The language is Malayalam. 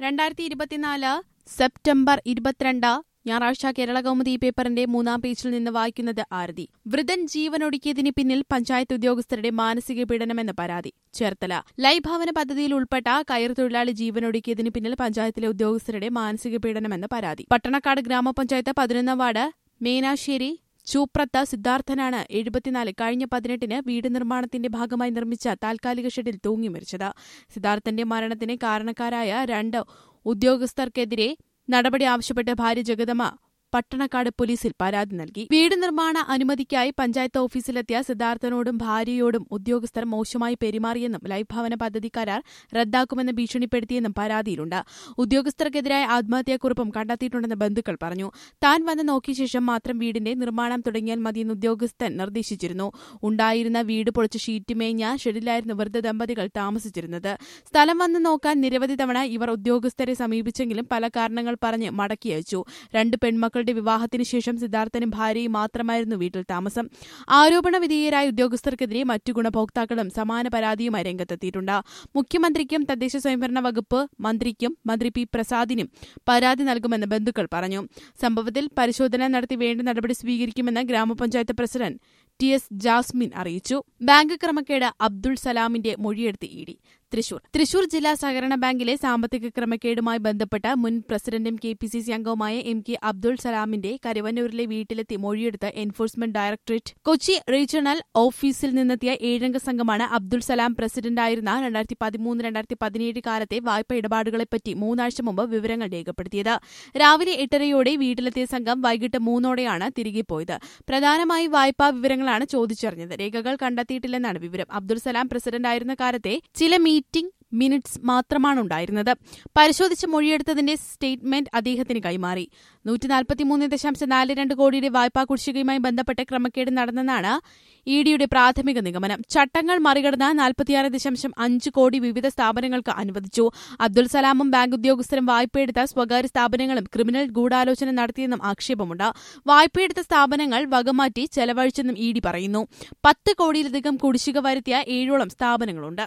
രണ്ടായിരത്തി ഇരുപത്തിനാല് സെപ്റ്റംബർ ഇരുപത്തിരണ്ട് ഞായറാഴ്ച കേരള കൗമുദി പേപ്പറിന്റെ മൂന്നാം പേജിൽ നിന്ന് വായിക്കുന്നത് ആരതി വൃതൻ ജീവനൊടുക്കിയതിന് പിന്നിൽ പഞ്ചായത്ത് ഉദ്യോഗസ്ഥരുടെ മാനസിക പീഡനമെന്ന് പരാതി ചേർത്തല ലൈവ് ഭവന പദ്ധതിയിൽ ഉൾപ്പെട്ട കയർ തൊഴിലാളി ജീവനൊടുക്കിയതിന് പിന്നിൽ പഞ്ചായത്തിലെ ഉദ്യോഗസ്ഥരുടെ മാനസിക പീഡനമെന്ന് പരാതി പട്ടണക്കാട് ഗ്രാമപഞ്ചായത്ത് പതിനൊന്നാം വാർഡ് മേനാശ്ശേരി ചൂപ്രത്ത സിദ്ധാർത്ഥനാണ് എഴുപത്തിനാല് കഴിഞ്ഞ പതിനെട്ടിന് വീട് നിർമ്മാണത്തിന്റെ ഭാഗമായി നിർമ്മിച്ച താൽക്കാലിക ഷെഡിൽ തൂങ്ങി മരിച്ചത് സിദ്ധാർത്ഥന്റെ മരണത്തിന് കാരണക്കാരായ രണ്ട് ഉദ്യോഗസ്ഥർക്കെതിരെ നടപടി ആവശ്യപ്പെട്ട് ഭാര്യ ജഗദമ്മ പട്ടണക്കാട് പോലീസിൽ പരാതി നൽകി വീട് നിർമ്മാണ അനുമതിക്കായി പഞ്ചായത്ത് ഓഫീസിലെത്തിയ സിദ്ധാർത്ഥനോടും ഭാര്യയോടും ഉദ്യോഗസ്ഥർ മോശമായി പെരുമാറിയെന്നും ലൈഫ് ഭവന പദ്ധതി കരാർ റദ്ദാക്കുമെന്ന് ഭീഷണിപ്പെടുത്തിയെന്നും പരാതിയിലുണ്ട് ഉദ്യോഗസ്ഥർക്കെതിരായ ആത്മഹത്യാക്കുറിപ്പും കണ്ടെത്തിയിട്ടുണ്ടെന്ന് ബന്ധുക്കൾ പറഞ്ഞു താൻ വന്ന് നോക്കിയ ശേഷം മാത്രം വീടിന്റെ നിർമ്മാണം തുടങ്ങിയാൽ മതിയെന്ന് ഉദ്യോഗസ്ഥൻ നിർദ്ദേശിച്ചിരുന്നു ഉണ്ടായിരുന്ന വീട് പൊളിച്ച് ഷീറ്റ് മേഞ്ഞ ഷെഡിലായിരുന്നു വൃദ്ധ ദമ്പതികൾ താമസിച്ചിരുന്നത് സ്ഥലം വന്ന് നോക്കാൻ നിരവധി തവണ ഇവർ ഉദ്യോഗസ്ഥരെ സമീപിച്ചെങ്കിലും പല കാരണങ്ങൾ പറഞ്ഞ് മടക്കി അയച്ചു രണ്ട് പെൺമക്കളുടെ വിവാഹത്തിന് ശേഷം സിദ്ധാർത്ഥനും ഭാര്യയും മാത്രമായിരുന്നു വീട്ടിൽ താമസം ആരോപണ വിധേയരായ ഉദ്യോഗസ്ഥർക്കെതിരെ മറ്റു ഗുണഭോക്താക്കളും സമാന പരാതിയുമായി രംഗത്തെത്തിയിട്ടുണ്ട് മുഖ്യമന്ത്രിക്കും തദ്ദേശ സ്വയംഭരണ വകുപ്പ് മന്ത്രിക്കും മന്ത്രി പി പ്രസാദിനും പരാതി നൽകുമെന്ന് ബന്ധുക്കൾ പറഞ്ഞു സംഭവത്തിൽ പരിശോധന നടത്തി വേണ്ട നടപടി സ്വീകരിക്കുമെന്ന് ഗ്രാമപഞ്ചായത്ത് പ്രസിഡന്റ് ടി എസ് ജാസ്മിൻ അറിയിച്ചു ബാങ്ക് ക്രമക്കേട് അബ്ദുൾ സലാമിന്റെ മൊഴിയെടുത്ത് ഇ ഡി തൃശൂർ തൃശൂർ ജില്ലാ സഹകരണ ബാങ്കിലെ സാമ്പത്തിക ക്രമക്കേടുമായി ബന്ധപ്പെട്ട മുൻ പ്രസിഡന്റും കെ പി സി സി അംഗവുമായ എം കെ അബ്ദുൾ സലാമിന്റെ കരുവന്നൂരിലെ വീട്ടിലെത്തി മൊഴിയെടുത്ത എൻഫോഴ്സ്മെന്റ് ഡയറക്ടറേറ്റ് കൊച്ചി റീജിയണൽ ഓഫീസിൽ നിന്നെത്തിയ ഏഴംഗ സംഘമാണ് അബ്ദുൾ സലാം പ്രസിഡന്റായിരുന്ന രണ്ടായിരത്തി പതിമൂന്ന് രണ്ടായിരത്തി പതിനേഴ് കാലത്തെ വായ്പ ഇടപാടുകളെപ്പറ്റി മൂന്നാഴ്ച മുമ്പ് വിവരങ്ങൾ രേഖപ്പെടുത്തിയത് രാവിലെ എട്ടരയോടെ വീട്ടിലെത്തിയ സംഘം വൈകിട്ട് മൂന്നോടെയാണ് തിരികെ പോയത് പ്രധാനമായി വായ്പാ വിവരങ്ങളാണ് ചോദിച്ചറിഞ്ഞത് രേഖകൾ കണ്ടെത്തിയിട്ടില്ലെന്നാണ് വിവരം അബ്ദുൾ സലാം പ്രസിഡന്റായിരുന്ന കാലത്തെ ചില മീറ്റിംഗ് മിനിറ്റ്സ് മാത്രമാണ് ഉണ്ടായിരുന്നത് പരിശോധിച്ച് മൊഴിയെടുത്തതിന്റെ സ്റ്റേറ്റ്മെന്റ് അദ്ദേഹത്തിന് കൈമാറി നൂറ്റി നാൽപ്പത്തിമൂന്ന് ദശാംശം നാല് രണ്ട് കോടിയുടെ വായ്പാ കുടിശ്ശികയുമായി ബന്ധപ്പെട്ട് ക്രമക്കേട് നടന്നെന്നാണ് ഇ ഡിയുടെ പ്രാഥമിക നിഗമനം ചട്ടങ്ങൾ മറികടന്ന് നാൽപ്പത്തിയാറ് ദശാംശം അഞ്ച് കോടി വിവിധ സ്ഥാപനങ്ങൾക്ക് അനുവദിച്ചു അബ്ദുൾ സലാമും ബാങ്ക് ഉദ്യോഗസ്ഥരും വായ്പയെടുത്ത സ്വകാര്യ സ്ഥാപനങ്ങളും ക്രിമിനൽ ഗൂഢാലോചന നടത്തിയെന്നും ആക്ഷേപമുണ്ട് വായ്പയെടുത്ത സ്ഥാപനങ്ങൾ വകമാറ്റി ചെലവഴിച്ചെന്നും ഇ ഡി പറയുന്നു പത്ത് കോടിയിലധികം കുടിശ്ശിക വരുത്തിയ ഏഴോളം സ്ഥാപനങ്ങളുണ്ട്